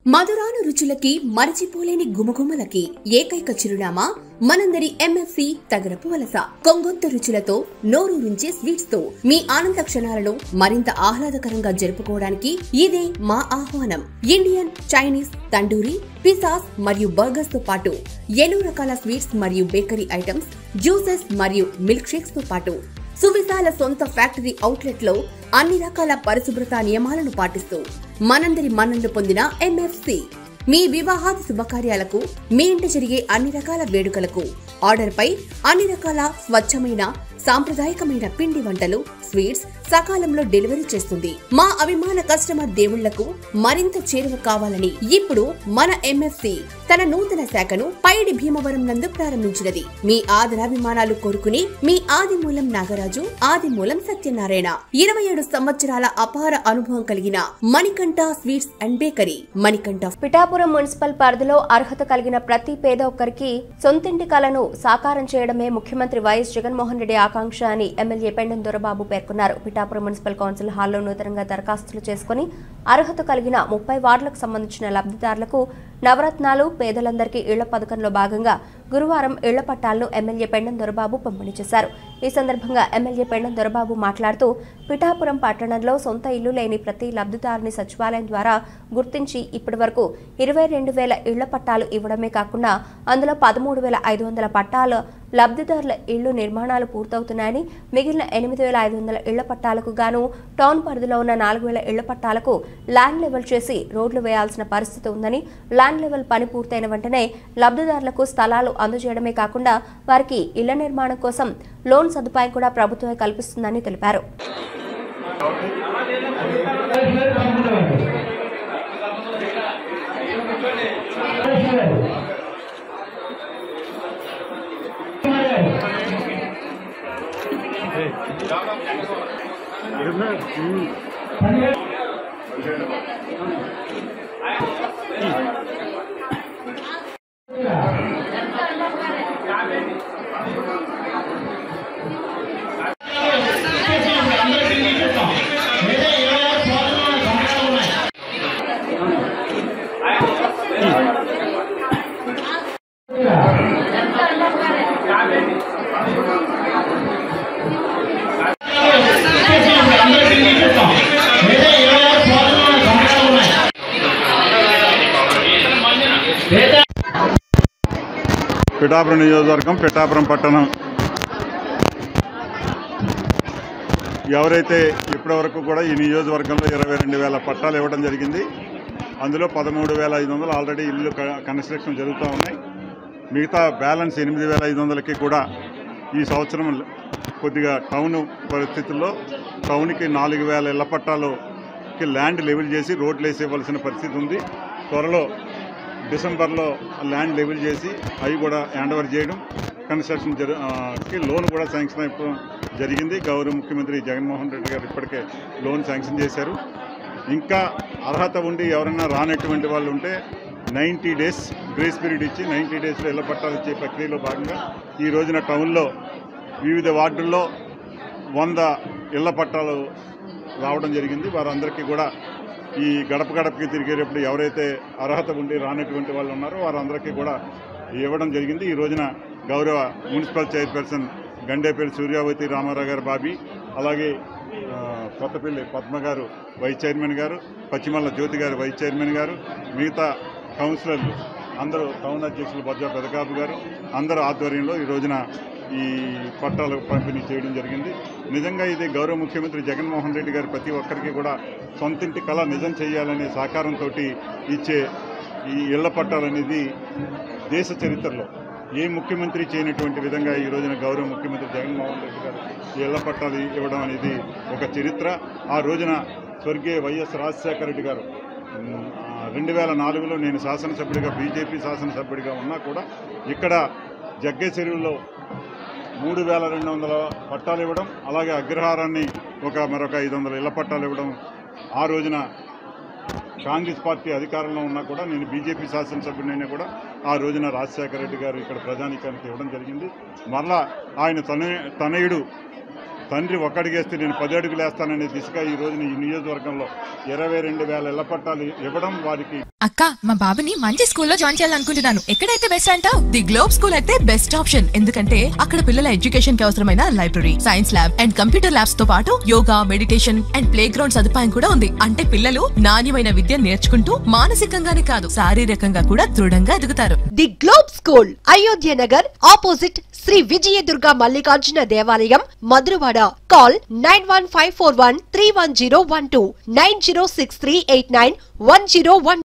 మధురాను రుచులకి మరచిపోలేని గుమగుమలకి ఏకైక చిరునామా మనందరి ఎంఎఫ్సి తగరపు వలస కొంగొంత రుచులతో నోరూరించే స్వీట్స్ తో మీ ఆనంద క్షణాలను మరింత ఆహ్లాదకరంగా జరుపుకోవడానికి ఇదే మా ఆహ్వానం ఇండియన్ చైనీస్ తండూరి పిసాస్ మరియు బర్గర్స్ తో పాటు ఎన్నో రకాల స్వీట్స్ మరియు బేకరీ ఐటమ్స్ జ్యూసెస్ మరియు మిల్క్ షేక్స్ తో పాటు సువిశాల సొంత ఫ్యాక్టరీ అవుట్లెట్ లో అన్ని రకాల పరిశుభ్రత నియమాలను పాటిస్తూ మనందరి మన్ననలు పొందిన ఎంఎఫ్సి మీ వివాహాది శుభకార్యాలకు మీ ఇంట జరిగే అన్ని రకాల వేడుకలకు ఆర్డర్ పై అన్ని రకాల స్వచ్ఛమైన సాంప్రదాయకమైన పిండి వంటలు స్వీట్స్ సకాలంలో డెలివరీ చేస్తుంది మా అభిమాన కస్టమర్ దేవుళ్లకు మరింత చేరువ కావాలని ఇప్పుడు మన ఎంఎఫ్సి తన నూతన శాఖను పైడి భీమవరం నందు ప్రారంభించినది మీ ఆదరాభిమానాలు కోరుకుని మీ ఆదిమూలం నాగరాజు ఆదిమూలం సత్యనారాయణ ఇరవై ఏడు సంవత్సరాల అపార అనుభవం కలిగిన Manikanta sweets and bakery Manikanta Pithapuram municipal పరిధిలో అర్హత కలిగిన ప్రతి పేద ఒక్కరికి సొంతింటి కలను సాకారం చేయడమే ముఖ్యమంత్రి వైఎస్ జగన్మోహన్ రెడ్డి ఆకాంక్ష అని ఎమ్మెల్యే పెండెం దొరబాబు పేర్కొన్నారు పిఠాపురం మున్సిపల్ కౌన్సిల్ హాల్లో నూతనంగా దరఖాస్తులు చేసుకుని అర్హత కలిగిన ముప్పై వార్డులకు సంబంధించిన లబ్ధిదారులకు నవరత్నాలు పేదలందరికీ ఇళ్ల పథకంలో భాగంగా గురువారం ఇళ్ల పట్టాలను ఎమ్మెల్యే పెండెం దొరబాబు పంపిణీ చేశారు ఈ సందర్భంగా ఎమ్మెల్యే పెండెం దొరబాబు మాట్లాడుతూ పిఠాపురం పట్టణంలో సొంత ఇల్లు లేని ప్రతి లబ్ధిదారుని సచివాలయం ద్వారా గుర్తించి ఇప్పటి వరకు ఇరవై రెండు వేల ఇళ్ల పట్టాలు ఇవ్వడమే కాకుండా అందులో పదమూడు వేల ఐదు వందల పట్టాలు లబ్ధిదారుల ఇళ్లు నిర్మాణాలు పూర్తవుతున్నాయని మిగిలిన ఎనిమిది వేల ఐదు వందల ఇళ్ల పట్టాలకు గాను టౌన్ పరిధిలో ఉన్న నాలుగు వేల ఇళ్ల పట్టాలకు ల్యాండ్ లెవెల్ చేసి రోడ్లు వేయాల్సిన పరిస్థితి ఉందని ల్యాండ్ లెవెల్ పని పూర్తయిన వెంటనే లబ్ధిదారులకు స్థలాలు అందజేయడమే కాకుండా వారికి ఇళ్ల నిర్మాణం కోసం లోన్ సదుపాయం కూడా ప్రభుత్వమే కల్పిస్తుందని తెలిపారు పిఠాపురం నియోజకవర్గం పిఠాపురం పట్టణం ఎవరైతే ఇప్పటివరకు కూడా ఈ నియోజకవర్గంలో ఇరవై రెండు వేల పట్టాలు ఇవ్వడం జరిగింది అందులో పదమూడు వేల ఐదు వందలు ఆల్రెడీ ఇల్లు క- కన్స్ట్రక్షన్ జరుగుతూ ఉన్నాయి మిగతా బ్యాలెన్స్ ఎనిమిది వేల ఐదు వందలకి కూడా ఈ సంవత్సరం కొద్దిగా టౌన్ పరిస్థితుల్లో టౌన్కి నాలుగు వేల ఇళ్ల పట్టాలుకి ల్యాండ్ లెవెల్ చేసి రోడ్లు వేసేవలసిన పరిస్థితి ఉంది త్వరలో డిసెంబర్లో ల్యాండ్ లెవెల్ చేసి అవి కూడా హ్యాండ్ ఓవర్ చేయడం కన్స్ట్రక్షన్ జరు ఆ, కి లోన్ కూడా శాంక్షన్ అయిపోవడం జరిగింది గౌరవ ముఖ్యమంత్రి జగన్మోహన్ రెడ్డి గారు ఇప్పటికే లోన్ శాంక్షన్ చేశారు ఇంకా అర్హత ఉండి ఎవరైనా రానటువంటి వాళ్ళు ఉంటే నైంటీ డేస్ గ్రేస్ పీరియడ్ ఇచ్చి నైంటీ డేస్లో ఇళ్ల పట్టాలు ఇచ్చే ప్రక్రియలో భాగంగా ఈ రోజున టౌన్లో వివిధ వార్డుల్లో వంద ఇళ్ల పట్టాలు రావడం జరిగింది వారందరికీ కూడా ఈ గడప గడపకి తిరిగేటప్పుడు ఎవరైతే అర్హత ఉండి రానటువంటి వాళ్ళు ఉన్నారో వారందరికీ కూడా ఇవ్వడం జరిగింది ఈ రోజున గౌరవ మున్సిపల్ చైర్పర్సన్ గండేపల్లి సూర్యావతి రామారావు గారు బాబీ అలాగే ఆ, కొత్తపల్లి పద్మ గారు వైస్ చైర్మన్ గారు పశ్చిమల్ల జ్యోతి గారు వైస్ చైర్మన్ గారు మిగతా కౌన్సిలర్లు అందరూ టౌన్ అధ్యక్షులు బొజ్జ పెదకాపు గారు అందరూ ఆధ్వర్యంలో ఈ రోజున ఈ పట్టాలు పంపిణీ చేయడం జరిగింది నిజంగా ఇది గౌరవ ముఖ్యమంత్రి జగన్మోహన్ రెడ్డి గారు ప్రతి ఒక్కరికి కూడా సొంతింటి కళ నిజం చేయాలనే సాకారంతో ఇచ్చే ఈ ఇళ్ల పట్టాలనేది దేశ చరిత్రలో ఏ ముఖ్యమంత్రి చేయనటువంటి విధంగా ఈ రోజున గౌరవ ముఖ్యమంత్రి జగన్మోహన్ రెడ్డి గారు ఈ ఇళ్ల పట్టాలు ఇవ్వడం అనేది ఒక చరిత్ర ఆ రోజున స్వర్గీయ వైఎస్ రాజశేఖర రెడ్డి గారు ఉమ్, ఆ, రెండు వేల నాలుగులో నేను శాసనసభ్యుడిగా బీజేపీ శాసనసభ్యుడిగా ఉన్నా కూడా ఇక్కడ జగ్గే చెరువులో మూడు వేల రెండు వందల పట్టాలు ఇవ్వడం అలాగే అగ్రహారాన్ని ఒక మరొక ఐదు వందల ఇళ్ల పట్టాలు ఇవ్వడం ఆ రోజున కాంగ్రెస్ పార్టీ అధికారంలో ఉన్నా కూడా నేను బీజేపీ శాసనసభ్యునైనా కూడా ఆ రోజున రాజశేఖర రెడ్డి గారు ఇక్కడ ప్రజానీకానికి ఇవ్వడం జరిగింది మరలా ఆయన తన తనయుడు తండ్రి ఒక్కడిగేస్తే నేను పది అడుగులు వేస్తాననే దిశగా ఈ రోజున ఈ నియోజకవర్గంలో ఇరవై రెండు వేల ఇళ్ల పట్టాలు ఇవ్వడం వారికి అక్క మా బాబుని మంచి స్కూల్లో జాయిన్ చేయాలనుకుంటున్నాను ఎక్కడైతే బెస్ట్ అంటావు ది గ్లోబ్ స్కూల్ అయితే బెస్ట్ ఆప్షన్ ఎందుకంటే అక్కడ పిల్లల ఎడ్యుకేషన్ కి అవసరమైన library science lab and computer labs తో పాటు yoga meditation and playground సదుపాయం కూడా ఉంది అంటే పిల్లలు నాణ్యమైన విద్య నేర్చుకుంటూ మానసికంగానే కాదు శారీరకంగా కూడా దృఢంగా ఎదుగుతారు the globe school Ayodhya Nagar opposite Shri Vijayadurga Mallikarjuna దేవాలయం Madhurawada call nine one five four one three one zero one two nine zero six three eight nine one zero one